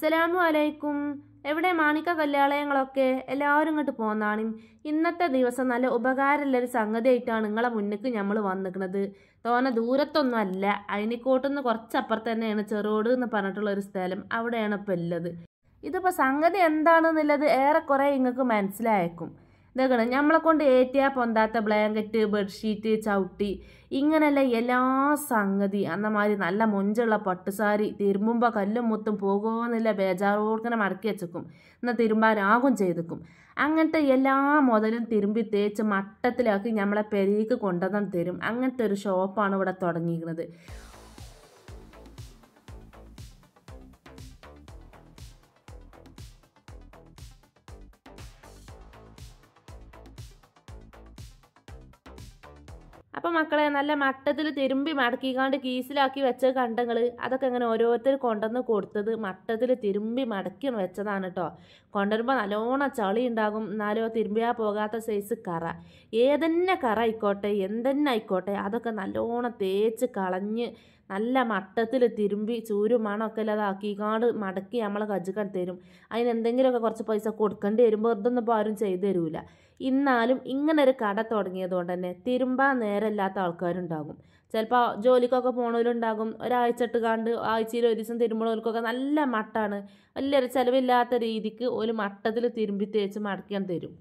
അസ്സലാമു അലൈക്കും എവിടെ മാണിക്ക കല്യാളയങ്ങളൊക്കെ എല്ലാവരും ഇങ്ങോട്ട് പോന്നാണ് ഇന്നത്തെ ദിവസം നല്ല ഉപകാരമുള്ളൊരു സംഗതിയായിട്ടാണ് നിങ്ങളെ മുന്നിക്ക് നമ്മൾ വന്നിക്കുന്നത് തോനെ ദൂരത്തൊന്നും അല്ല അയിനിക്കോട്ടുനിന്ന് കുറച്ചപ്പുറത്ത് തന്നെയാണ് ചെറുകോട് എന്ന് പറഞ്ഞിട്ടുള്ള ഒരു സ്ഥലം അവിടെയാണ് ഇപ്പോൾ ഉള്ളത് ഇതിപ്പോൾ സംഗതി എന്താണെന്നുള്ളത് ഏറെക്കുറെ നിങ്ങൾക്ക് മനസ്സിലായേക്കും ഇതൊക്കെ നമ്മളെ കൊണ്ട് ഏറ്റിയാ പൊന്താത്ത ബ്ലാങ്കറ്റ് ബെഡ്ഷീറ്റ് ചവിട്ടി ഇങ്ങനെയുള്ള എല്ലാ സംഗതി അന്നമാതിരി നല്ല മൊഞ്ചുള്ള പട്ടുസാരി തിരുമ്പുമ്പോൾ കല്ലും മുത്തും പോകുമെന്നില്ല ബേജാറോടുങ്ങനെ മടക്കി വെച്ചേക്കും എന്നാൽ തിരുമ്പാനാകും ചെയ്തേക്കും അങ്ങനത്തെ എല്ലാ മുതലും തിരുമ്പി തേച്ച് മട്ടത്തിലാക്കി നമ്മളെ പെരീക്ക് കൊണ്ടുവന്ന് തരും അങ്ങനത്തെ ഒരു ഷോപ്പാണ് ഇവിടെ തുടങ്ങിയിരിക്കുന്നത് അപ്പം മക്കളെ നല്ല മട്ടത്തിൽ തിരുമ്പി മടക്കിക്കാണ്ട് കീസിലാക്കി വെച്ച കണ്ടങ്ങൾ അതൊക്കെ അങ്ങനെ ഓരോരുത്തർ കൊണ്ടുവന്ന് കൊടുത്തത് മട്ടത്തിൽ തിരുമ്പി മടക്കി വെച്ചതാണ് കേട്ടോ കൊണ്ടുവരുമ്പോൾ നല്ലോണം ചളി ഉണ്ടാകും എന്നാലോ തിരുമ്പിയാ പോകാത്ത സൈസ് കറ ഏതന്നെ കറ ആയിക്കോട്ടെ എന്തെന്നെ ആയിക്കോട്ടെ അതൊക്കെ നല്ലോണം തേച്ച് കളഞ്ഞ് നല്ല മട്ടത്തിൽ തിരുമ്പി ചൂരും മണമൊക്കെ ഇല്ലാതാക്കിക്കാണ്ട് മടക്കി നമ്മളെ കജ്ജിക്കാൻ തരും അതിന് എന്തെങ്കിലുമൊക്കെ കുറച്ച് പൈസ കൊടുക്കേണ്ടി വരുമ്പോൾ ഇതൊന്നും ഇപ്പോൾ ആരും ചെയ്തു തരൂല ഇന്നാലും ഇങ്ങനെ ഒരു കട തുടങ്ങിയതുകൊണ്ട് തന്നെ തിരുമ്പാൻ നേരമില്ലാത്ത ആൾക്കാരുണ്ടാകും ചിലപ്പോൾ ജോലിക്കൊക്കെ പോണവരുണ്ടാകും ഒരാഴ്ച ഇട്ട് കണ്ട് ആഴ്ചയിൽ ഒരു ദിവസം തിരുമ്പണവർക്കൊക്കെ നല്ല മട്ടാണ് വലിയൊരു ചിലവില്ലാത്ത രീതിക്ക് ഒരു മട്ടത്തിൽ തിരുമ്പി തേച്ച് മടക്കാൻ തരും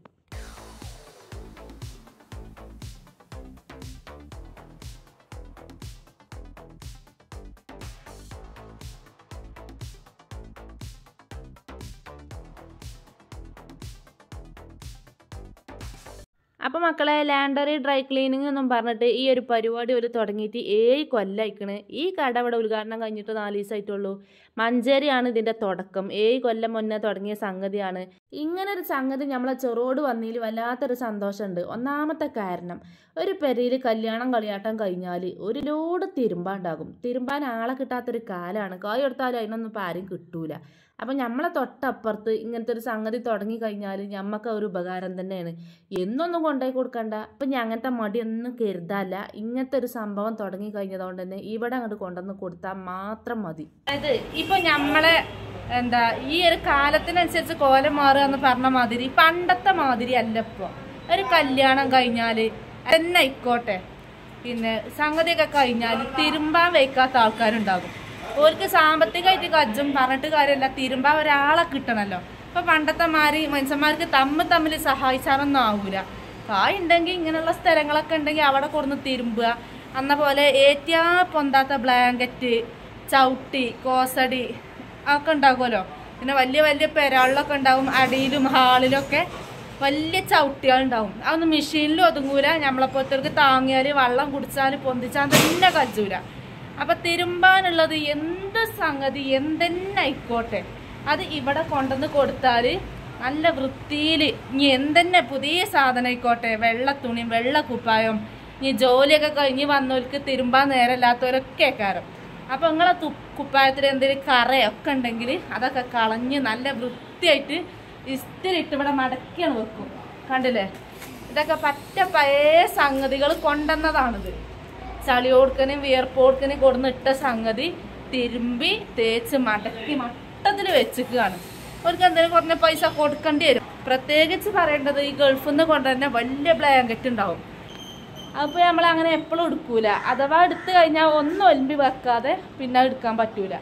അപ്പോൾ മക്കളെ ലാൻഡറി ഡ്രൈ ക്ലീനിങ് എന്നും പറഞ്ഞിട്ട് ഈ ഒരു പരിപാടി ഒരു തുടങ്ങിയിട്ട് ഏഴ് കൊല്ലമായിക്കണ് ഈ കട ഇവിടെ ഉദ്ഘാടനം കഴിഞ്ഞിട്ട് നാല് ദിവസമായിട്ടുള്ളൂ മഞ്ചേരിയാണ് ഇതിൻ്റെ തുടക്കം ഏഴ് കൊല്ലം മുന്നേ തുടങ്ങിയ സംഗതിയാണ് ഇങ്ങനെ ഒരു സംഗതി നമ്മളെ ചെറോട് വന്നതിൽ വല്ലാത്തൊരു സന്തോഷമുണ്ട് ഒന്നാമത്തെ കാരണം ഒരു പെരയിൽ കല്യാണം കളിയാട്ടം കഴിഞ്ഞാൽ ഒരു ലോഡ് തിരുമ്പാണ്ടാകും തിരുമ്പാൻ ആളെ കിട്ടാത്തൊരു കാലാണ് കായ് കൊടുത്താലും അതിനൊന്നും ഇപ്പോൾ ആരും കിട്ടൂല അപ്പം നമ്മളെ തൊട്ടപ്പുറത്ത് ഇങ്ങനത്തെ ഒരു സംഗതി തുടങ്ങി കഴിഞ്ഞാൽ ഞമ്മക്ക് ഒരു ഉപകാരം തന്നെയാണ് എന്നൊന്നും കൊണ്ടുപോയി കൊടുക്കണ്ട അപ്പം ഞാൻ അങ്ങനത്തെ മടിയൊന്നും കരുതാല്ല ഇങ്ങനത്തെ ഒരു സംഭവം തുടങ്ങി കഴിഞ്ഞതുകൊണ്ട് തന്നെ ഇവിടെ അങ്ങോട്ട് കൊണ്ടുവന്ന് കൊടുത്താൽ മാത്രം മതി അതായത് ഇപ്പൊ നമ്മളെ എന്താ ഈ ഒരു കാലത്തിനനുസരിച്ച് കോലം മാറുക എന്ന് പറഞ്ഞ മാതിരി പണ്ടത്തെ മാതിരി അല്ല ഇപ്പൊ ഒരു കല്യാണം കഴിഞ്ഞാല് തന്നെ ആയിക്കോട്ടെ പിന്നെ സംഗതിയൊക്കെ കഴിഞ്ഞാൽ തിരുമ്പാൻ വയ്ക്കാത്ത ആൾക്കാരുണ്ടാകും ഓർക്ക് സാമ്പത്തികമായിട്ട് കജ്ജും പറഞ്ഞിട്ട് കാര്യമല്ല തിരുമ്പാൻ ഒരാളെ കിട്ടണല്ലോ ഇപ്പൊ പണ്ടത്തെ മാതിരി മനുഷ്യന്മാർക്ക് തമ്മിൽ തമ്മിൽ സഹായിച്ചാലൊന്നും ആവൂല കായ് ഉണ്ടെങ്കിൽ ഇങ്ങനെയുള്ള സ്ഥലങ്ങളൊക്കെ ഉണ്ടെങ്കിൽ അവിടെ കൊടുന്ന് തിരുമ്പുക അന്ന പോലെ ഏറ്റിയാ പൊന്താത്ത ബ്ലാങ്കറ്റ് ചവിട്ടി കോസടി ഒക്കെ ഉണ്ടാകുമല്ലോ പിന്നെ വലിയ വലിയ പെരാളിലൊക്കെ ഉണ്ടാവും അടിയിലും ഹാളിലൊക്കെ വലിയ ചവിട്ടികളുണ്ടാവും അതൊന്നും മെഷീനിലും ഒതുങ്ങൂല നമ്മളെപ്പോലത്തവർക്ക് താങ്ങിയാൽ വെള്ളം കുടിച്ചാൽ പൊന്തിച്ചാൽ തന്നെ കജ്ജൂല അപ്പൊ തിരുമ്പാനുള്ളത് എന്ത് സംഗതി എന്തെന്നെ ആയിക്കോട്ടെ അത് ഇവിടെ കൊണ്ടുവന്ന് കൊടുത്താൽ നല്ല വൃത്തിയിൽ ഇനി എന്തെന്നെ പുതിയ സാധനം ആയിക്കോട്ടെ വെള്ള തുണി വെള്ള കുപ്പായം ഇനി ജോലിയൊക്കെ കഴിഞ്ഞ് വന്നവർക്ക് തിരുമ്പാൻ നേരമില്ലാത്തവരൊക്കെ കാരം അപ്പൊ നിങ്ങളെ തു കുപ്പായത്തിൽ എന്തെങ്കിലും കറയൊക്കെ ഉണ്ടെങ്കിൽ അതൊക്കെ കളഞ്ഞ് നല്ല വൃത്തിയായിട്ട് ഇസ്തിരിട്ട് ഇവിടെ മടക്കിയാണ് വെക്കും കണ്ടില്ലേ ഇതൊക്കെ പറ്റ പഴയ സംഗതികൾ കൊണ്ടുവന്നതാണിത് ചളിയോടുക്കനും വിയർപ്പോടുക്കനും കൊടുന്നിട്ട സംഗതി തിരുമ്പി തേച്ച് മടക്കി മട്ടത്തിൽ വെച്ചിക്കുകയാണ് അവർക്ക് എന്തെങ്കിലും കുറഞ്ഞ പൈസ കൊടുക്കേണ്ടി വരും പ്രത്യേകിച്ച് പറയേണ്ടത് ഈ ഗൾഫിൽ നിന്ന് കൊണ്ടുവരുന്ന വലിയ ബ്ലാങ്കറ്റ് ഉണ്ടാവും അപ്പോൾ നമ്മൾ അങ്ങനെ എപ്പോഴും എടുക്കൂല അഥവാ എടുത്തു കഴിഞ്ഞാൽ ഒന്നും ഒലിമ്പി വെക്കാതെ പിന്നെ എടുക്കാൻ പറ്റൂല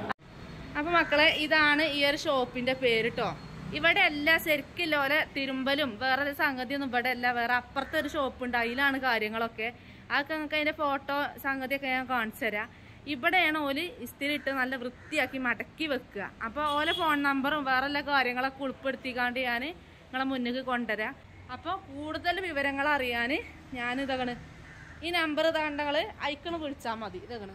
അപ്പൊ മക്കളെ ഇതാണ് ഈ ഒരു ഷോപ്പിന്റെ പേര് കേട്ടോ ഇവിടെ അല്ല ശരിക്കും ഓലെ തിരുമ്പലും വേറെ ഒരു സംഗതിയൊന്നും ഇവിടെ അല്ല വേറെ അപ്പുറത്തെ ഒരു ഷോപ്പ് ഉണ്ട് അതിലാണ് കാര്യങ്ങളൊക്കെ അതൊക്കെ നിങ്ങൾക്ക് അതിന്റെ ഫോട്ടോ സംഗതിയൊക്കെ ഞാൻ കാണിച്ചു തരാം ഇവിടെയാണ് ഓല് ഇസ്തിരി ഇട്ട് നല്ല വൃത്തിയാക്കി മടക്കി വെക്കുക അപ്പോൾ ഓലെ ഫോൺ നമ്പറും വേറെ എല്ലാ കാര്യങ്ങളൊക്കെ ഉൾപ്പെടുത്തിക്കാണ്ട് ഞാൻ നിങ്ങളെ മുന്നിൽ കൊണ്ടുവരാം അപ്പോൾ കൂടുതൽ വിവരങ്ങൾ അറിയാൻ ഞാൻ ഇതകണ് ഈ നമ്പർ ഇതാണ്ടങ്ങൾ അയക്കണ് വിളിച്ചാൽ മതി ഇതകണ്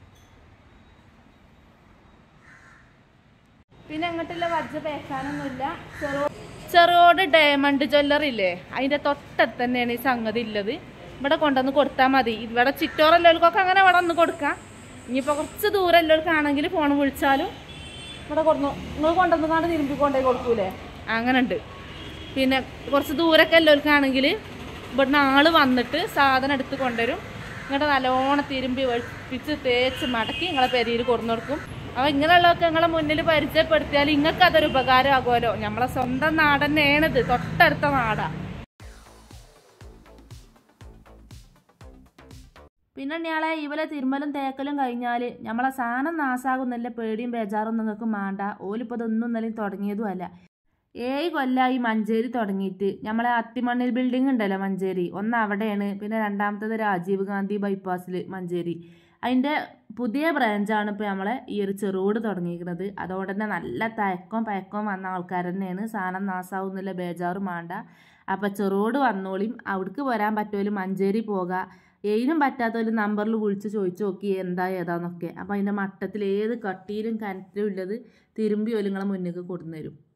പിന്നെ അങ്ങോട്ടുള്ള വജ്ജ പേക്കാനൊന്നുമില്ല ചെറു ചെറുകോട് ഡയമണ്ട് ജ്വല്ലറി ഇല്ലേ അതിന്റെ തൊട്ടടുത്ത് തന്നെയാണ് ഈ സംഗതി ഉള്ളത് ഇവിടെ കൊണ്ടുവന്ന് കൊടുത്താൽ മതി ഇവിടെ ചിറ്റോറല്ലോൽക്കൊക്കെ അങ്ങനെ ഇവിടെ വന്ന് കൊടുക്കാം ഇനിയിപ്പോൾ കുറച്ച് ദൂരം എല്ലാവർക്കാണെങ്കിൽ ഫോൺ വിളിച്ചാലും ഇവിടെ കൊടുന്നു നിങ്ങൾ കൊണ്ടുവന്ന് കാണ്ട് തിരുമ്പി കൊണ്ടുപോയി കൊടുക്കൂലേ അങ്ങനെ ഉണ്ട് പിന്നെ കുറച്ച് ദൂരമൊക്കെ എല്ലാവർക്കാണെങ്കിൽ ഇവിടുന്ന് ആള് വന്നിട്ട് സാധനം എടുത്ത് കൊണ്ടുവരും ഇങ്ങോട്ട് നല്ലോണം തിരുമ്പി വെളുപ്പിച്ച് തേച്ച് മടക്കി നിങ്ങളെ പെരിയിൽ കൊടുന്നു കൊടുക്കും അപ്പോൾ ഇങ്ങനെയുള്ളതൊക്കെ നിങ്ങളെ മുന്നിൽ പരിചയപ്പെടുത്തിയാൽ നിങ്ങൾക്ക് അതൊരു ഉപകാരമാകുമല്ലോ നമ്മളെ സ്വന്തം നാട് തന്നെയാണിത് തൊട്ടടുത്ത നാടാ പിന്നെ ഞാളെ ഇവലെ തിരുമ്മലും തേക്കലും കഴിഞ്ഞാൽ നമ്മളെ സാധനം നാസാകുന്നില്ല പേടിയും ബേജാറും നിങ്ങൾക്ക് മാണ്ട ഓലിപ്പോൾ ഇതൊന്നും ഇന്നലെയും തുടങ്ങിയതും അല്ല ഏഴ് കൊല്ലമായി മഞ്ചേരി തുടങ്ങിയിട്ട് നമ്മളെ അത്തിമണ്ണിൽ ബിൽഡിംഗ് ഉണ്ടല്ലോ മഞ്ചേരി ഒന്ന് അവിടെയാണ് പിന്നെ രണ്ടാമത്തത് രാജീവ് ഗാന്ധി ബൈപ്പാസിൽ മഞ്ചേരി അതിൻ്റെ പുതിയ ബ്രാഞ്ചാണ് ഇപ്പോൾ നമ്മളെ ഈ ഒരു ചെറുകോട് തുടങ്ങിയിരിക്കുന്നത് അതുകൊണ്ട് തന്നെ നല്ല തയക്കവും പയക്കവും വന്ന ആൾക്കാർ തന്നെയാണ് സാധനം നാസാവുന്നില്ല ബേജാറും വേണ്ട അപ്പോൾ ചെറുകോട് വന്നോളിയും അവിടേക്ക് വരാൻ പറ്റുമല്ലോ മഞ്ചേരി പോകാം ഏതിനും പറ്റാത്തൊരു നമ്പറിൽ വിളിച്ച് ചോദിച്ചു നോക്കി എന്താ ഏതാന്നൊക്കെ അപ്പോൾ അതിൻ്റെ മട്ടത്തിൽ ഏത് കട്ടിയിലും കനത്തിലും ഉള്ളത് തിരുമ്പി ഒരു നിങ്ങളെ മുന്നിലേക്ക് കൊടുന്നു തരും